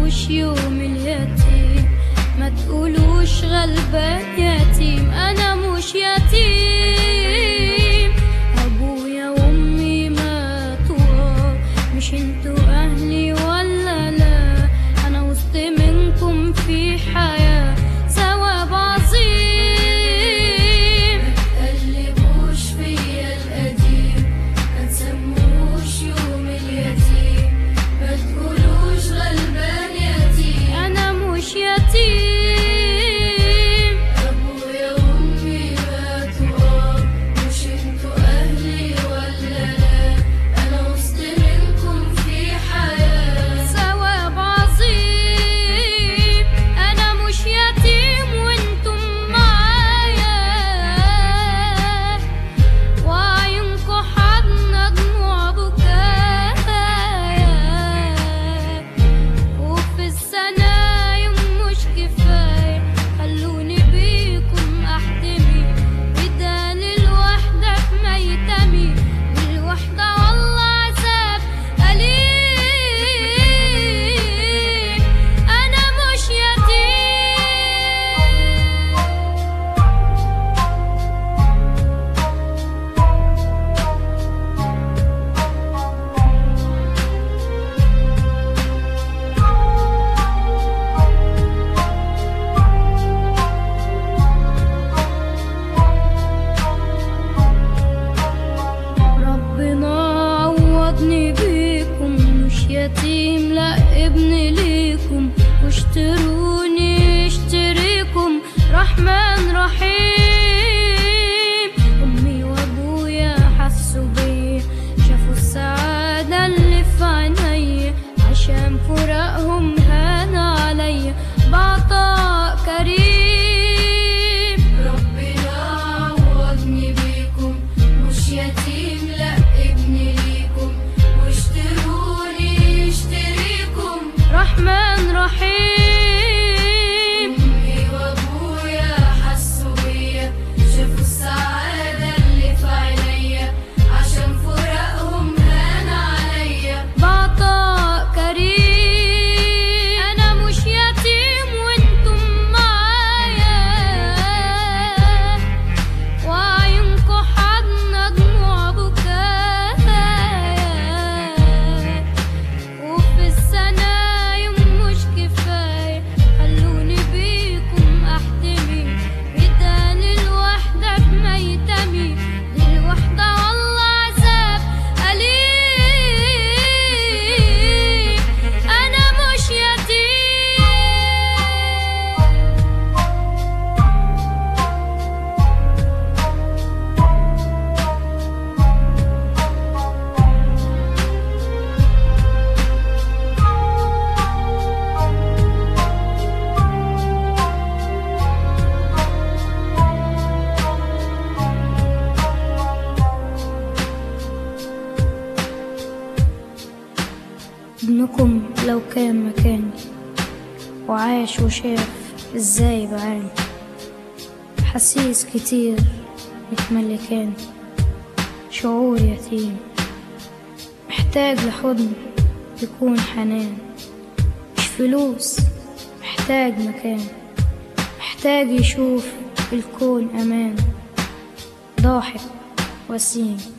تسموش يوم اليتيم ما تقولوش غلبان يتيم انا مش يتيم ابويا وامي ماتوا مش انتوا اهلي ولا لا انا وسط منكم في حياة ثواب عظيم قلبوش فيا القديم ما تسموش يوم اليتيم ما تقولوش غلبان يتيم انا مش يتيم ابويا وامي ماتوا اه مش انتوا اهلي ولا لا انا وسط منكم في حياه ثواب عظيم انا مش يتيم وانتم معايا وعينكوا حضنة دموع بكايا وفي السنة يوم مش كفاية خلوني بيكم احتمي بدال الوحدة في ميتمي بالوحدة والله عذاب أليم أنا مش يتيم ربنا عوضني بيكم مش يتيم لا ابن ليكم واشتروني اشتريكم رحمن رحيم امي وابويا حسوا بيا شافوا السعادة اللي في عينيا عشان فراقهم هان عليا بعطاء كريم ربنا عوضني بيكم مش يتيم لا ابن ليكم واشتروني اشتريكم رحمن رحيم امي وابويا حسوا بيا شافوا السعادة اللي في عينيا عشان فراقهم هان عليا بعطاء كريم انا مش يتيم وانتم معايا وعينكوا حضنة دموع بكايا وفي السنة يوم مش كفاية خلوني بيكم احتمي بدال الوحدة في ميتمي دي الوحدة والله عذاب أليم أنا مش يتيم ابنكم لو كان مكاني وعاش وشاف ازاي بعاني حسيس كتير متملكاني شعور يتيم محتاج لحضن يكون حنان مش فلوس محتاج مكان محتاج يشوف الكون أمان ضاحك وسيم